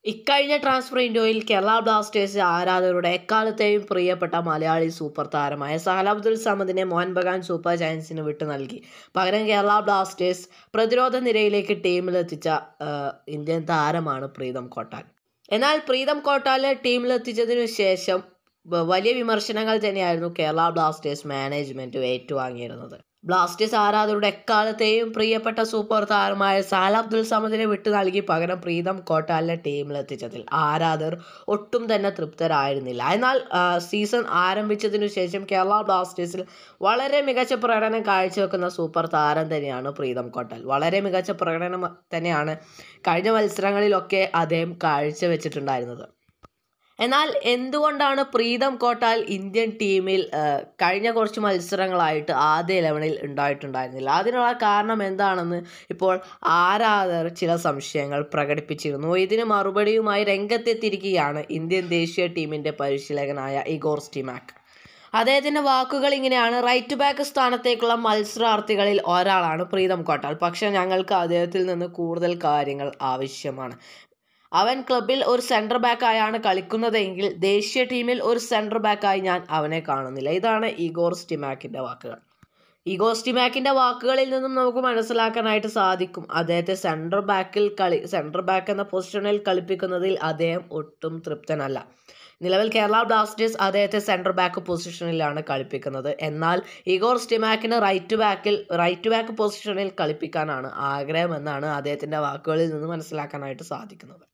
ഇക്കഴിഞ്ഞ ട്രാൻസ്ഫർ വിൻഡോയിൽ കേരള ബ്ലാസ്റ്റേഴ്സ് ആരാധകരുടെ എക്കാലത്തെയും പ്രിയപ്പെട്ട മലയാളി സൂപ്പർ താരമായ സഹലാബ്ദുൽ സമദിനെ മോഹൻ ബഗാൻ സൂപ്പർ ജയൻസിന് വിട്ടു നൽകി പകരം കേരള ബ്ലാസ്റ്റേഴ്സ് പ്രതിരോധ നിരയിലേക്ക് ടീമിലെത്തിച്ച ആ, ഇന്ത്യൻ താരമാണ് പ്രീതം കോട്ടാൽ എന്നാൽ പ്രീതം കോട്ടാലെ ടീമിലെത്തിച്ചതിനു ശേഷം വ- വലിയ വിമർശനങ്ങൾ തന്നെയായിരുന്നു കേരള ബ്ലാസ്റ്റേഴ്സ് മാനേജ്മെൻറ്റ് ഏറ്റുവാങ്ങിയിരുന്നത് ബ്ലാസ്റ്റേഴ്സ് ആരാധകരുടെ എക്കാലത്തെയും പ്രിയപ്പെട്ട സൂപ്പർ താരമായ സാല അബ്ദുൽ സമദിനെ വിട്ടു നൽകി പകരം പ്രീതം കോട്ടാലിനെ ടീമിലെത്തിച്ചതിൽ ആരാധകർ ഒട്ടും തന്നെ തൃപ്തരായിരുന്നില്ല എന്നാൽ ആ, സീസൺ ആരംഭിച്ചതിനു ശേഷം കേരള ബ്ലാസ്റ്റേഴ്സിൽ വളരെ മികച്ച പ്രകടനം കാഴ്ചവെക്കുന്ന സൂപ്പർ താരം തന്നെയാണ് പ്രീതം കോട്ടാൽ വളരെ മികച്ച പ്രകടനം തന്നെയാണ് കഴിഞ്ഞ മത്സരങ്ങളിലൊക്കെ അദ്ദേഹം കാഴ്ചവെച്ചിട്ടുണ്ടായിരുന്നത് എന്നാൽ എന്തുകൊണ്ടാണ് പ്രീതം കോട്ടാൽ ഇന്ത്യൻ ടീമിൽ ആ, കഴിഞ്ഞ കുറച്ച് മത്സരങ്ങളായിട്ട് ആദ്യ ഇലവനിൽ ഉണ്ടായിട്ടുണ്ടായിരുന്നില്ല അതിനുള്ള കാരണം എന്താണെന്ന് ഇപ്പോൾ ആരാധകർ ചില സംശയങ്ങൾ പ്രകടിപ്പിച്ചിരുന്നു ഇതിന് മറുപടിയുമായി രംഗത്തെത്തിയിരിക്കുകയാണ് ഇന്ത്യൻ ദേശീയ ടീമിൻ്റെ പരിശീലകനായ ഇഗോർ സ്റ്റിമാക് അദ്ദേഹത്തിൻ്റെ വാക്കുകൾ ഇങ്ങനെയാണ് റൈറ്റ് ബാക്ക് സ്ഥാനത്തേക്കുള്ള മത്സരാർത്ഥികളിൽ ഒരാളാണ് പ്രീതം കോട്ടാൽ പക്ഷേ ഞങ്ങൾക്ക് അദ്ദേഹത്തിൽ നിന്ന് കൂടുതൽ കാര്യങ്ങൾ ആവശ്യമാണ് അവൻ ക്ലബിൽ ഒരു സെൻറ്റർ ബാക്കായാണ് കളിക്കുന്നതെങ്കിൽ ദേശീയ ടീമിൽ ഒരു സെൻറ്റർ ബാക്കായി ഞാൻ അവനെ കാണുന്നില്ല ഇതാണ് ഇഗോർ സ്റ്റിമാക്കിൻ്റെ വാക്കുകൾ ഇഗോർ സ്റ്റിമാക്കിൻ്റെ വാക്കുകളിൽ നിന്നും നമുക്ക് മനസ്സിലാക്കാനായിട്ട് സാധിക്കും അദ്ദേഹത്തെ സെൻറ്റർ ബാക്കിൽ കളി സെൻറ്റർ ബാക്ക് എന്ന പൊസിഷനിൽ കളിപ്പിക്കുന്നതിൽ അദ്ദേഹം ഒട്ടും തൃപ്തനല്ല നിലവിൽ കേരള ബ്ലാസ്റ്റേഴ്സ് അദ്ദേഹത്തെ സെൻറ്റർ ബാക്ക് പൊസിഷനിലാണ് കളിപ്പിക്കുന്നത് എന്നാൽ ഇഗോർ സ്റ്റിമാക്കിന് റൈറ്റ് ബാക്കിൽ റൈറ്റ് ബാക്ക് പൊസിഷനിൽ കളിപ്പിക്കാനാണ് ആഗ്രഹമെന്നാണ് അദ്ദേഹത്തിൻ്റെ വാക്കുകളിൽ നിന്ന് മനസ്സിലാക്കാനായിട്ട് സാധിക്കുന്നത്